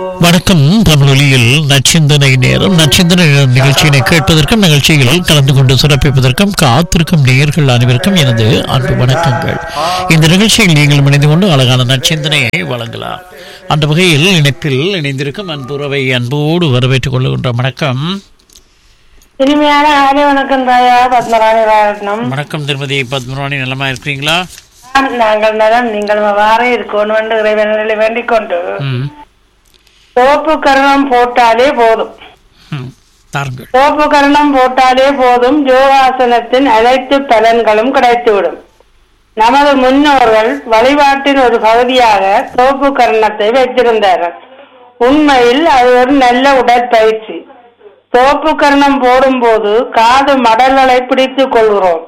வணக்கம் தமிழொலியில் நச்சிந்தனை நேரம் நச்சிந்தனை நிகழ்ச்சியினை கேட்பதற்கும் நிகழ்ச்சியில் கலந்து கொண்டு சிறப்பிப்பதற்கும் காத்திருக்கும் நேயர்கள் அனைவருக்கும் எனது அன்பு வணக்கங்கள் இந்த நிகழ்ச்சியில் நீங்கள் இணைந்து கொண்டு அழகான நச்சிந்தனையை வழங்கலாம் அந்த வகையில் இணைப்பில் இணைந்திருக்கும் அன்புறவை அன்போடு வரவேற்றுக் கொள்கின்ற வணக்கம் இனிமையான ஆலை வணக்கம் தாயா பத்மராணி ராயரத்னம் வணக்கம் திருமதி பத்மராணி நலமா இருக்கிறீங்களா ஆம், நாங்கள் நலம் நீங்கள் வாரே இருக்கணும் என்று இறைவனில் வேண்டிக் கொண்டு ம் சோப்பு கரணம் போட்டாலே போதும் ம். தாருங்கள் சோப்பு கரணம் போட்டாலே போதும் யோகாசனத்தின் அனைத்து பலன்களும் கிடைத்துவிடும் நமது முன்னோர்கள் வழிபாட்டின் ஒரு பகுதியாக சோப்பு கரணத்தை வைத்திருந்தார்கள் உண்மையில் அது ஒரு நல்ல உடற்பயிற்சி சோப்பு கரணம் போடும்போது காது மடல்களை பிடித்துக் கொள்கிறோம்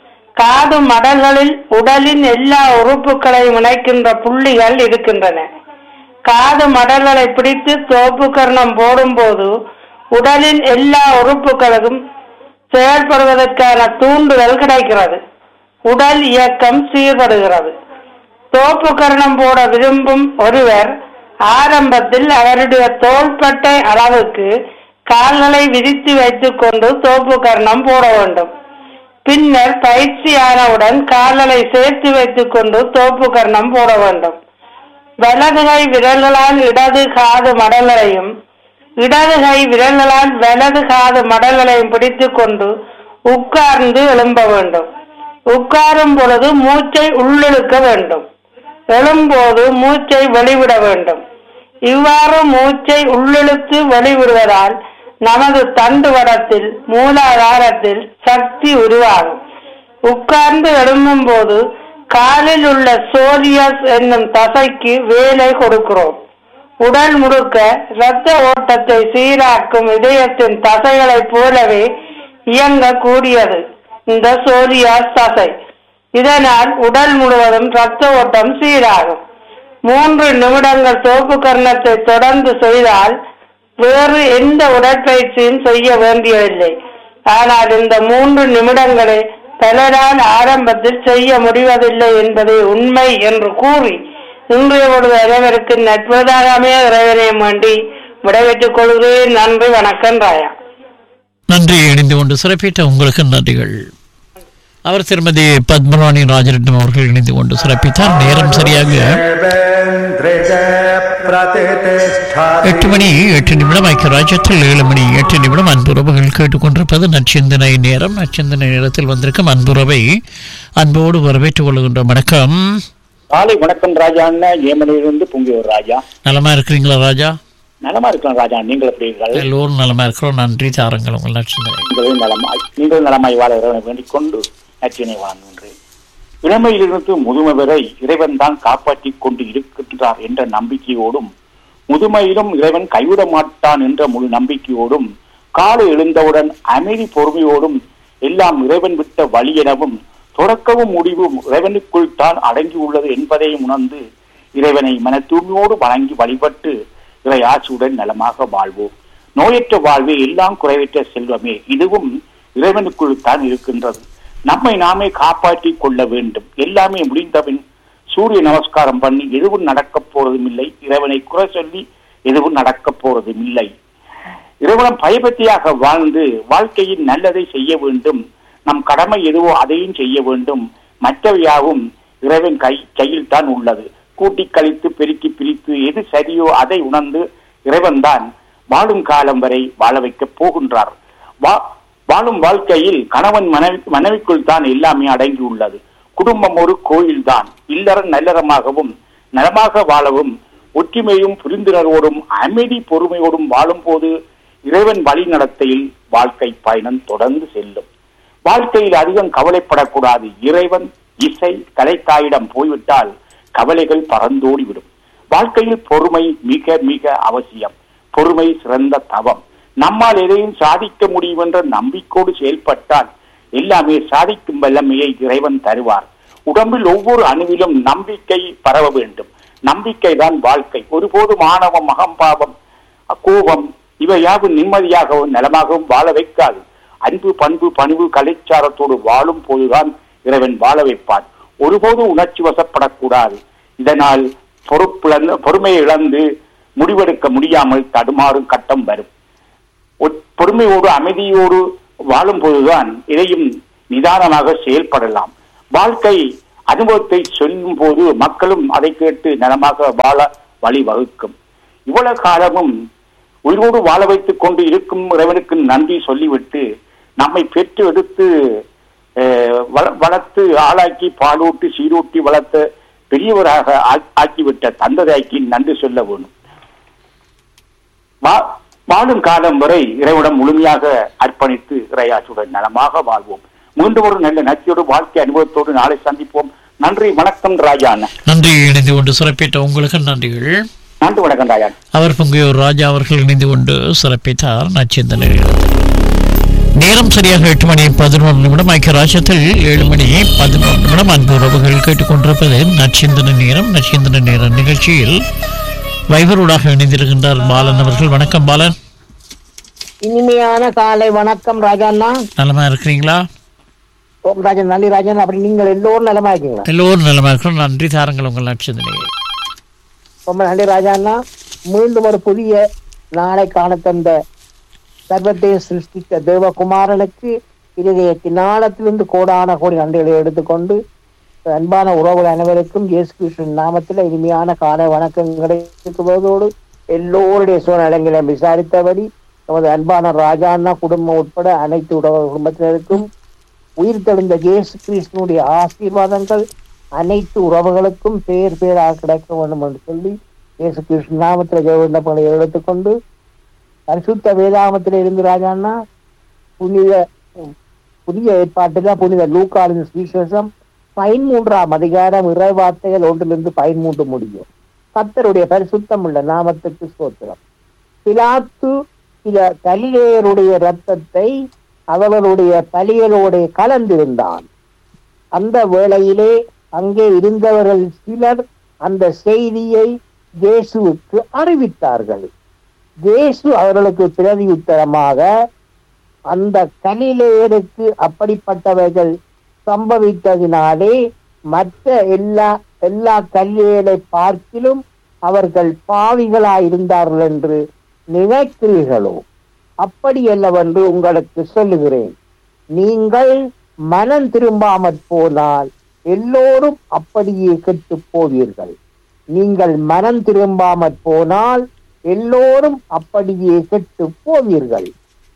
காது மடல்களில் உடலின் எல்லா உறுப்புகளையும் இணைக்கின்ற புள்ளிகள் இருக்கின்றன காது மடல்களை பிடித்து சோப்பு கர்ணம் போடும்போது உடலின் எல்லா உறுப்புகளுக்கும் செயல்படுவதற்கான தூண்டுதல் கிடைக்கிறது உடல் இயக்கம் சீர்படுகிறது தோப்பு கர்ணம் போட விரும்பும் ஒருவர் ஆரம்பத்தில் அவருடைய தோள்பட்டை அளவுக்கு கால்களை விரித்து வைத்துக் கொண்டு தோப்பு கர்ணம் போட வேண்டும் பின்னர் பயிற்சியானவுடன் கால்களை சேர்த்து வைத்துக் கொண்டு தோப்பு கர்ணம் போட வேண்டும் வலது கை விரல்களால் இடது காது மடல்களையும் இடது கை விரல்களால் வலது காது மடல்களையும் பிடித்துக் கொண்டு உட்கார்ந்து எழும்ப வேண்டும் உட்காரும் பொழுது மூச்சை உள்ளிழுக்க வேண்டும் எழும்போது மூச்சை வெளிவிட வேண்டும் இவ்வாறு மூச்சை உள்ளிழுத்து வெளிவிடுவதால் நமது தண்டுவடத்தில் மூலாதாரத்தில் சக்தி உருவாகும் உட்கார்ந்து எழும்பும் போது காலில் உள்ள சோரியஸ் என்னும் தசைக்கு வேலை கொடுக்கிறோம் உடல் முழுக்க இரத்த ஓட்டத்தை சீராக்கும் இதயத்தின் தசைகளைப் போலவே இயங்கக்கூடியது இந்த சோரியாஸ் தசை இதனால் உடல் முழுவதும் இரத்த ஓட்டம் சீராகும் மூன்று நிமிடங்கள் தோப்பு கர்ணத்தை தொடர்ந்து செய்தால் வேறு எந்த உடற்பயிற்சியும் செய்ய வேண்டியதில்லை ஆனால் இந்த மூன்று நிமிடங்களை பலரால் ஆரம்பத்தில் செய்ய முடிவதில்லை என்பதை உண்மை என்று கூறி இன்றைய பொழுது அனைவருக்கு நட்பதாகவே இறைவனை வேண்டி விடைபெற்றுக் கொள்கிறேன் நன்றி வணக்கம் ராயா நன்றி இணைந்து கொண்டு சிறப்பித்த உங்களுக்கு நன்றிகள் அவர் திருமதி பத்மராணி ராஜரட்னம் அவர்கள் இணைந்து கொண்டு சிறப்பித்தார் நேரம் சரியாக எட்டு மணி எட்டு நிமிடம் ஐக்கிய ராஜ்யத்தில் ஏழு மணி எட்டு நிமிடம் அன்புறவுகள் கேட்டுக்கொண்டிருப்பது நச்சிந்தனை நேரம் நச்சிந்தனை நேரத்தில் வந்திருக்கும் அன்புறவை அன்போடு வரவேற்றுக் கொள்கின்ற வணக்கம் காலை வணக்கம் ராஜா அண்ணன் ஏமனிலிருந்து பொங்கியோர் ராஜா நலமா இருக்கிறீங்களா ராஜா நலமா இருக்கலாம் ராஜா நீங்கள் எப்படி இருக்கீர்கள் எல்லோரும் நலமா இருக்கிறோம் நன்றி தாருங்கள் உங்கள் நச்சிந்தனை நீங்களும் நலமாய் நீங்கள் நலமாய் வாழ இறைவனை வேண்டிக் கொண்டு நச்சினை வழங்குகின்றேன் இளமையிலிருந்து முதுமை வரை இறைவன் தான் காப்பாற்றிக் கொண்டு இருக்கின்றார் என்ற நம்பிக்கையோடும் முதுமையிலும் இறைவன் கைவிட மாட்டான் என்ற முழு நம்பிக்கையோடும் காலை எழுந்தவுடன் அமைதி பொறுமையோடும் எல்லாம் இறைவன் விட்ட வழி எனவும் தொடக்கவும் முடிவும் இறைவனுக்குள் தான் அடங்கியுள்ளது என்பதையும் உணர்ந்து இறைவனை மன தூய்மையோடு வணங்கி வழிபட்டு இறை ஆட்சியுடன் நலமாக வாழ்வோம் நோயற்ற வாழ்வே எல்லாம் குறைவற்ற செல்வமே இதுவும் இறைவனுக்குள் தான் இருக்கின்றது நம்மை நாமே காப்பாற்றிக் கொள்ள வேண்டும் எல்லாமே முடிந்தபின் சூரிய நமஸ்காரம் பண்ணி எதுவும் நடக்கப் போறதும் இல்லை இறைவனை குறை சொல்லி எதுவும் நடக்கப் போறதும் இல்லை இறைவனம் பயபக்தியாக வாழ்ந்து வாழ்க்கையில் நல்லதை செய்ய வேண்டும் நம் கடமை எதுவோ அதையும் செய்ய வேண்டும் மற்றவையாவும் இறைவன் கை கையில் தான் உள்ளது கூட்டி கழித்து பெருக்கி பிரித்து எது சரியோ அதை உணர்ந்து இறைவன் தான் வாழும் காலம் வரை வாழ வைக்கப் போகின்றார் வா வாழும் வாழ்க்கையில் கணவன் மனைவி மனைவிக்குள் தான் எல்லாமே அடங்கியுள்ளது குடும்பம் ஒரு கோயில் தான் இல்லறம் நல்லறமாகவும் நலமாக வாழவும் ஒற்றுமையும் புரிந்துணர்வோடும் அமைதி பொறுமையோடும் வாழும்போது இறைவன் வழி நடத்தையில் வாழ்க்கை பயணம் தொடர்ந்து செல்லும் வாழ்க்கையில் அதிகம் கவலைப்படக்கூடாது இறைவன் இசை கலைத்தாயிடம் போய்விட்டால் கவலைகள் பறந்தோடிவிடும் வாழ்க்கையில் பொறுமை மிக மிக அவசியம் பொறுமை சிறந்த தவம் நம்மால் எதையும் சாதிக்க முடியும் என்ற நம்பிக்கோடு செயல்பட்டால் எல்லாமே சாதிக்கும் வல்லமையை இறைவன் தருவார் உடம்பில் ஒவ்வொரு அணுவிலும் நம்பிக்கை பரவ வேண்டும் நம்பிக்கை தான் வாழ்க்கை ஒருபோதும் ஆணவம் அகம்பாவம் கோபம் இவை யாவும் நிம்மதியாகவும் நலமாகவும் வாழ வைக்காது அன்பு பண்பு பணிவு கலைச்சாரத்தோடு வாழும் போதுதான் இறைவன் வாழ வைப்பான் ஒருபோதும் உணர்ச்சி வசப்படக்கூடாது இதனால் பொறுப்பிழந்து பொறுமையை இழந்து முடிவெடுக்க முடியாமல் தடுமாறும் கட்டம் வரும் ஒ- பொறுமையோடு அமைதியோடு வாழும் போதுதான் இதையும் நிதானமாக செயல்படலாம் வாழ்க்கை அனுபவத்தை சொல்லும் போது மக்களும் அதை கேட்டு நலமாக வாழ வழிவகுக்கும் இவ்வளவு காலமும் உயிரோடு வாழ வைத்துக் கொண்டு இருக்கும் இறைவனுக்கு நன்றி சொல்லிவிட்டு நம்மை பெற்று எடுத்து அஹ், வள- வளர்த்து ஆளாக்கி பாலூட்டி சீரூட்டி வளர்த்த பெரியவராக ஆ- ஆக்கிவிட்ட தந்ததாய்க்கு நன்றி சொல்ல வேணும் வா- வாழும் காலம் வரை இறைவனம் முழுமையாக அர்ப்பணித்து இறையாற்றுடன் நலமாக வாழ்வோம் மீண்டும் ஒரு நல்ல நச்சியோடு வாழ்க்கை அனுபவத்தோடு நாளை சந்திப்போம் நன்றி வணக்கம் ராஜா அண்ணன் நன்றி இணைந்து கொண்டு சிறப்பித்த உங்களுக்கு நன்றிகள் நன்றி வணக்கம் ராஜா அவர் பொங்கியோர் ராஜா அவர்கள் இணைந்து கொண்டு சிறப்பித்தார் நச்சிந்தனை நேரம் சரியாக எட்டு மணி பதினொன்று நிமிடம் ஐக்கிய ராஜ்யத்தில் ஏழு மணி பதினொன்று நிமிடம் அன்பு உறவுகள் கேட்டுக்கொண்டிருப்பது நச்சிந்தன நேரம் நச்சிந்தன நேரம் நிகழ்ச்சியில் வைபரோடாக இணைந்திருக்கின்றார் பாலன் அவர்கள் வணக்கம் பாலன் இனிமையான காலை வணக்கம் ராஜாண்ணா நலமா இருக்கிறீங்களா ஓம் ராஜன் நல்லி ராஜன் அப்படி நீங்கள் எல்லோரும் நலமா இருக்கீங்களா எல்லோரும் நலமா இருக்கிறோம் நன்றி தாருங்கள் உங்கள் நச்சிந்தனையை ரொம்ப நன்றி ராஜாண்ணா மீண்டும் ஒரு புதிய நாளை காண தந்த சர்வத்தை சிருஷ்டித்த தேவகுமாரனுக்கு இருதயத்தின் நாளத்திலிருந்து கோடான கோடி நன்றிகளை எடுத்துக்கொண்டு அன்பான உறவுகள் அனைவருக்கும் இயேசு கிருஷ்ணன் நாமத்தில் இனிமையான காலை வணக்கங்களை இருக்குவதோடு எல்லோருடைய சூழ்நிலைகளையும் விசாரித்தபடி நமது அன்பான ராஜாண்ணா குடும்பம் உட்பட அனைத்து உறவு குடும்பத்தினருக்கும் உயிர் தெழுந்த இயேசு கிறிஸ்துனுடைய ஆசீர்வாதங்கள் அனைத்து உறவுகளுக்கும் பேர் பேராக கிடைக்க வேண்டும் என்று சொல்லி இயேசு கிருஷ்ண நாமத்தில் ஜெயவந்தப்பங்களை எடுத்துக்கொண்டு பரிசுத்த வேதாமத்தில் இருந்து ராஜாண்ணா புனித புதிய ஏற்பாட்டில் புனித லூக்காலின் சுவிசேஷம் பதிமூன்றாம் அதிகாரம் இறைவார்த்தைகள் ஒன்றிலிருந்து பதிமூன்று முடியும் கர்த்தருடைய பரிசுத்தம் உள்ள நாமத்துக்கு ஸ்தோத்திரம் பிலாத்து சில கலிலேயருடைய இரத்தத்தை அவர்களுடைய பலிகளோடு கலந்திருந்தான் அந்த வேளையிலே அங்கே இருந்தவர்கள் சிலர் அந்த செய்தியை இயேசுவுக்கு அறிவித்தார்கள் இயேசு அவர்களுக்கு பிரதி உத்தரமாக அந்த கலிலேயருக்கு அப்படிப்பட்டவைகள் சம்பவித்ததினாலே மற்ற எல்லா எல்லா கல்லியலை பார்க்கிலும் அவர்கள் பாவிகளாயிருந்தார்கள் என்று நினைக்கிறீர்களோ அப்படி அல்லவென்று உங்களுக்கு சொல்லுகிறேன் நீங்கள் மனம் திரும்பாமற் போனால் எல்லோரும் அப்படியே கெட்டுப் போவீர்கள் நீங்கள் மனம் திரும்பாமற் போனால் எல்லோரும் அப்படியே கெட்டுப் போவீர்கள்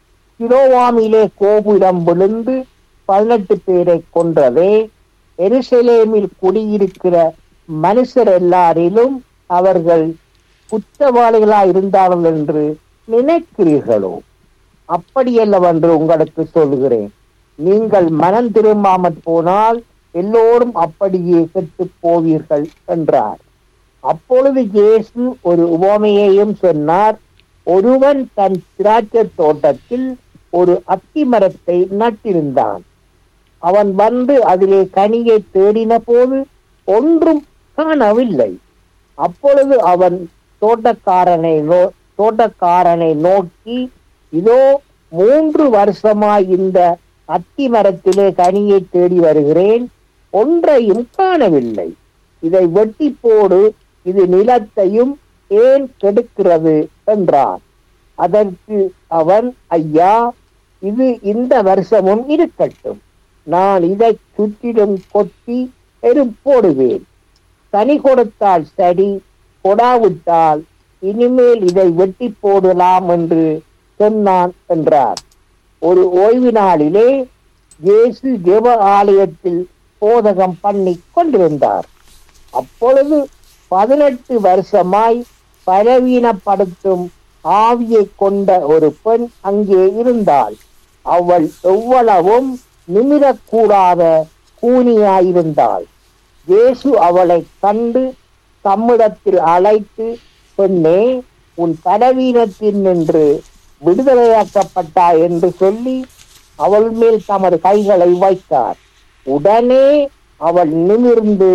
சிரோவாமிலே கோபுரம் விழுந்து பதினெட்டு பேரை கொன்றதே எருசலேமில் குடியிருக்கிற மனுஷர் எல்லாரிலும் அவர்கள் குற்றவாளிகளாய் இருந்தார்கள் என்று நினைக்கிறீர்களோ அப்படியல்லவென்று உங்களுக்கு சொல்கிறேன் நீங்கள் மனம் திரும்பாமற் போனால் எல்லோரும் அப்படியே கெட்டுப் போவீர்கள் என்றார் அப்பொழுது இயேசு ஒரு உவமையையும் சொன்னார் ஒருவன் தன் திராட்சை தோட்டத்தில் ஒரு அத்தி மரத்தை நட்டிருந்தான் அவன் வந்து அதிலே கனியை தேடின போது ஒன்றும் காணவில்லை அப்பொழுது அவன் தோட்டக்காரனை நோ தோட்டக்காரனை நோக்கி இதோ மூன்று வருஷமாய் இந்த அத்தி மரத்திலே கனியை தேடி வருகிறேன் ஒன்றையும் காணவில்லை இதை வெட்டி போடு இது நிலத்தையும் ஏன் கெடுக்கிறது என்றான் அதற்கு அவன் ஐயா இது இந்த வருஷமும் இருக்கட்டும் நான் இதை சுற்றிலும் கொத்தி எரும் போடுவேன் கனி கொடுத்தால் சரி கொடாவிட்டால் இனிமேல் இதை வெட்டி போடலாம் என்று சொன்னான் என்றார் ஒரு ஓய்வு நாளிலே இயேசு ஜெப ஆலயத்தில் போதகம் பண்ணி கொண்டிருந்தார் அப்பொழுது பதினெட்டு வருஷமாய் பலவீனப்படுத்தும் ஆவியை கொண்ட ஒரு பெண் அங்கே இருந்தாள் அவள் எவ்வளவும் நிமிரக்கூடாத கூனியாயிருந்தாள் இயேசு அவளை கண்டு தம்மிடத்தில் அழைத்து பெண்ணே உன் பலவீனத்தில் நின்று விடுதலையாக்கப்பட்டா என்று சொல்லி அவள் மேல் தமது கைகளை வைத்தார் உடனே அவள் நிமிர்ந்து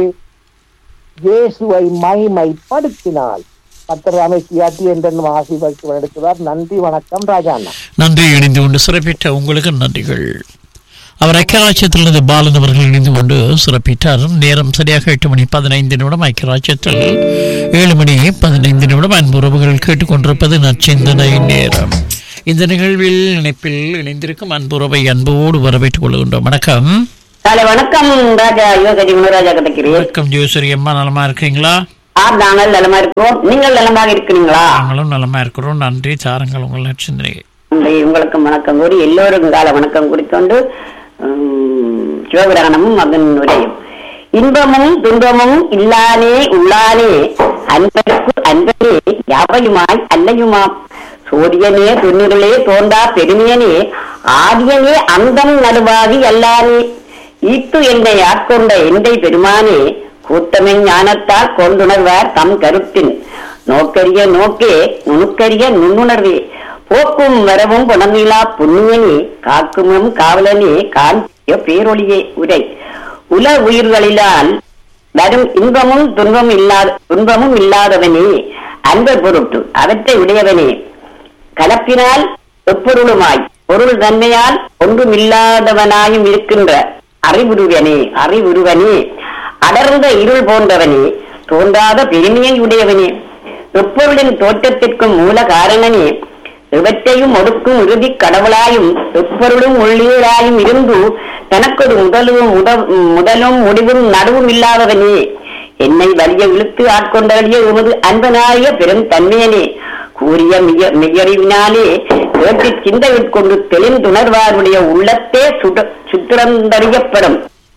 இயேசுவை மகிமைப்படுத்தினாள் கத்தர் அமைச்சியாட்டி என்று ஆசீர்வதித்து எடுக்கிறார் நன்றி வணக்கம் ராஜாண்ணா நன்றி இணைந்து கொண்டு சிறப்பித்த உங்களுக்கு நன்றிகள் அவர் ஐக்கியராஜ்யத்திலிருந்து பாலன் அவர்கள் இணைந்து கொண்டு சிறப்பித்தார் நேரம் சரியாக எட்டு மணி பதினைந்து நிமிடம் ஐக்கியராஜ்யத்தில் ஏழு மணி பதினைந்து நிமிடம் அன்புறவுகள் கேட்டுக்கொண்டிருப்பது நச்சிந்தனை நேரம் இந்த நிகழ்வில் இணைப்பில் இணைந்திருக்கும் அன்புறவை அன்போடு வரவேற்றுக் கொள்கின்றோம் வணக்கம் காலை வணக்கம் ராஜா யுவகதி முனுராஜா கிடைக்கிறேன் வணக்கம் ஜோசரி அம்மா நலமா இருக்கிறீங்களா ஆ நாங்கள் நலமா இருக்கிறோம் நீங்கள் நலமாக இருக்கிறீங்களா நாங்களும் நலமா இருக்கிறோம் நன்றி சாருங்கள் உங்கள் நச்சிந்தனை நன்றி உங்களுக்கும் வணக்கம் கூறி எல்லோருக்கும் கால வணக்கம் கூறிக்கொண்டு உம், சிவபுராணமும் அதன் உரையும் இன்பமும் துன்பமும் இல்லானே உள்ளானே அன்பருக்கு அன்பரே யாவையுமாய் அல்லையுமாம் சூரியனே துண்ணிகளே தோன்றா பெருமையனே ஆதியனே அந்தம் நடுவாகி அல்லானே ஈட்டு என்னை ஆட்கொண்ட எந்தை பெருமானே கூட்டமை ஞானத்தால் கொண்டுணர்வார் தம் கருத்தின் நோக்கரிய நோக்கே நுணுக்கரிய நுண்ணுணர்வே போக்கும் வரவும் புணர்நிலா புண்ணியனே காக்குமும் காவலனே காந்திய பேரொளியே உரை உல உயிர்களிலால் வரும் இன்பமும் துன்பமும் இல்லாத துன்பமும் இல்லாதவனே அன்பர் பொருட்டு அவற்றை உடையவனே கலப்பினால் எப்பொருளுமாய் பொருள் தன்மையால் ஒன்றுமில்லாதவனாயும் இருக்கின்ற அறிவுருவனே அறிவுருவனே அடர்ந்த இருள் போன்றவனே தோன்றாத பெருமையை உடையவனே எப்பொருளின் தோற்றத்திற்கும் மூல காரணனே எவற்றையும் ஒடுக்கும் இறுதி கடவுளாயும் எப்பொருளும் உள்ளீராயும் இருந்து தனக்கொரு முதலும் உத- முதலும் முடிவும் நடுவும் இல்லாதவனே என்னை வலிய இழுத்து ஆட்கொண்டவழிய உமது அன்பனாய பெரும் தன்மையனே கூறிய மிக மெய்யறிவினாலே கேட்டு சிந்தையுட்கொண்டு தெளிந்துணர்வாருடைய உள்ளத்தே சுட சுத்திரந்தறியப்படும்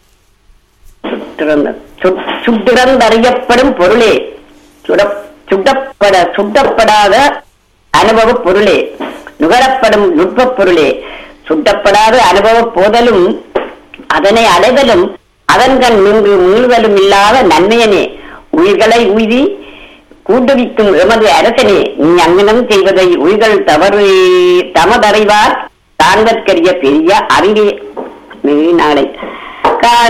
சுத்திரந்த- சு- சுத்திரந்தறியப்படும் பொருளே சுட- சுடப்பட சுட்டப்படாத அனுபவ பொருளே நுகரப்படும் நுட்பப் பொருளே சுட்டப்படாத அனுபவ போதலும் அதனை அடைதலும் அதன்கண் நின்று மீள்தலும் இல்லாத நன்மையனே உயிர்களை உய்தி கூட்டுவிக்கும் எமது அரசனே நீ அங்கனம் செய்வதை உயிர்கள் தவறு தமதறிவார் தாங்கற்கரிய பெரிய அறிவே நாளை